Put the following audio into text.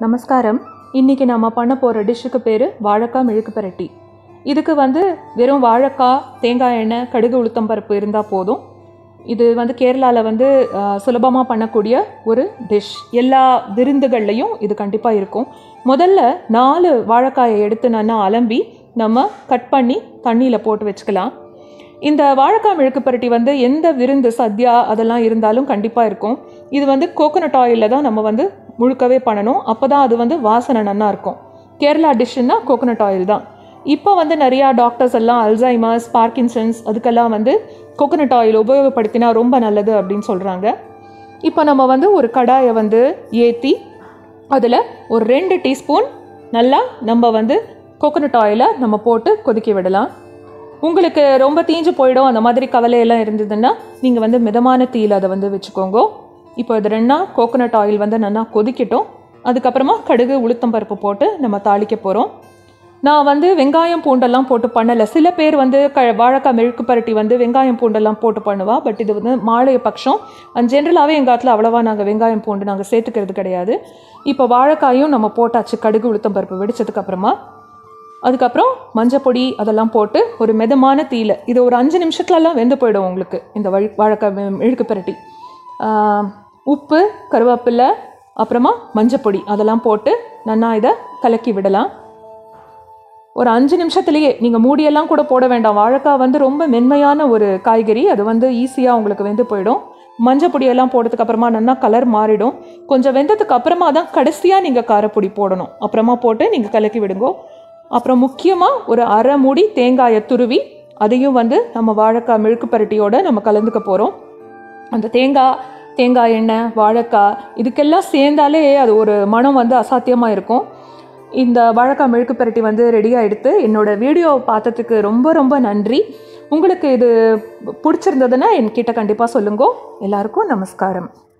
நமஸ்காரம் இன்றைக்கி நம்ம பண்ண போகிற டிஷ்ஷுக்கு பேர் வாழைக்காய் மெழுக்கு பிரட்டி இதுக்கு வந்து வெறும் வாழைக்காய் தேங்காய் எண்ணெய் கடுகு உளுத்தம் பருப்பு இருந்தால் போதும் இது வந்து கேரளாவில் வந்து சுலபமாக பண்ணக்கூடிய ஒரு டிஷ் எல்லா விருந்துகள்லையும் இது கண்டிப்பாக இருக்கும் முதல்ல நாலு வாழைக்காயை எடுத்து நல்லா அலம்பி நம்ம கட் பண்ணி தண்ணியில் போட்டு வச்சுக்கலாம் இந்த வாழைக்காய் மெழுக்கு பரட்டி வந்து எந்த விருந்து சத்யா அதெல்லாம் இருந்தாலும் கண்டிப்பாக இருக்கும் இது வந்து கோகோனட் ஆயிலில் தான் நம்ம வந்து முழுக்கவே பண்ணணும் அப்போ தான் அது வந்து வாசனை நல்லா இருக்கும் கேரளா டிஷ்ஷுன்னா கோகோனட் ஆயில் தான் இப்போ வந்து நிறையா டாக்டர்ஸ் எல்லாம் அல்சைமர்ஸ் பார்க்கின்சன்ஸ் அதுக்கெல்லாம் வந்து கோகோனட் ஆயில் உபயோகப்படுத்தினா ரொம்ப நல்லது அப்படின்னு சொல்கிறாங்க இப்போ நம்ம வந்து ஒரு கடாயை வந்து ஏற்றி அதில் ஒரு ரெண்டு டீஸ்பூன் நல்லா நம்ம வந்து கோகோனட் ஆயிலை நம்ம போட்டு கொதிக்க விடலாம் உங்களுக்கு ரொம்ப தீஞ்சு போயிடும் அந்த மாதிரி கவலையெல்லாம் இருந்ததுன்னா நீங்கள் வந்து மிதமான தீயில் அதை வந்து வச்சுக்கோங்க இப்போ இது ரெண்டா கோகோனட் ஆயில் வந்து நல்லா கொதிக்கட்டும் அதுக்கப்புறமா கடுகு உளுத்தம் பருப்பு போட்டு நம்ம தாளிக்க போகிறோம் நான் வந்து வெங்காயம் பூண்டெல்லாம் போட்டு பண்ணலை சில பேர் வந்து க வாழைக்காய் மெழுக்கு பரட்டி வந்து வெங்காயம் பூண்டெல்லாம் போட்டு பண்ணுவா பட் இது வந்து மாலைய பட்சம் அண்ட் ஜென்ரலாகவே எங்கள் காலத்தில் அவ்வளோவா நாங்கள் வெங்காயம் பூண்டு நாங்கள் சேர்த்துக்கிறது கிடையாது இப்போ வாழைக்காயும் நம்ம போட்டாச்சு கடுகு உளுத்தம் பருப்பு வெடிச்சதுக்கப்புறமா அதுக்கப்புறம் மஞ்சப்பொடி அதெல்லாம் போட்டு ஒரு மிதமான தீயில் இது ஒரு அஞ்சு நிமிஷத்துலலாம் வெந்து போயிடும் உங்களுக்கு இந்த வழி வாழைக்காய் மெ- மெழுக்கு பிரட்டி ஆஹ், உப்பு கருவேப்பிலை அப்புறமா மஞ்சப்பொடி அதெல்லாம் போட்டு நல்லா இதை கலக்கி விடலாம் ஒரு அஞ்சு நிமிஷத்துலேயே நீங்கள் மூடியெல்லாம் கூட போட வேண்டாம் வாழைக்காய் வந்து ரொம்ப மென்மையான ஒரு காய்கறி அது வந்து ஈஸியாக உங்களுக்கு வெந்து போயிடும் மஞ்சள் பொடியெல்லாம் போட்டதுக்கு அப்புறமா நல்லா கலர் மாறிடும் கொஞ்சம் வெந்ததுக்கு அப்புறமா தான் கடைசியாக நீங்கள் காரப்பொடி போடணும் அப்புறமா போட்டு நீங்கள் கலக்கி விடுங்க அப்புறம் முக்கியமாக ஒரு அரை மூடி தேங்காயை துருவி அதையும் வந்து நம்ம வாழைக்காய் மெழுக்கு பரட்டியோட நம்ம கலந்துக்க போகிறோம் அந்த தேங்காய் தேங்காய் எண்ணெய் வாழைக்காய் இதுக்கெல்லாம் சேர்ந்தாலே அது ஒரு மனம் வந்து அசாத்தியமாக இருக்கும் இந்த வாழைக்காய் மெழுக்கு பிரட்டி வந்து ரெடியாக எடுத்து என்னோட வீடியோ பார்த்ததுக்கு ரொம்ப ரொம்ப நன்றி உங்களுக்கு இது பிடிச்சிருந்ததுன்னா என்கிட்ட கண்டிப்பாக சொல்லுங்க எல்லாருக்கும் நமஸ்காரம்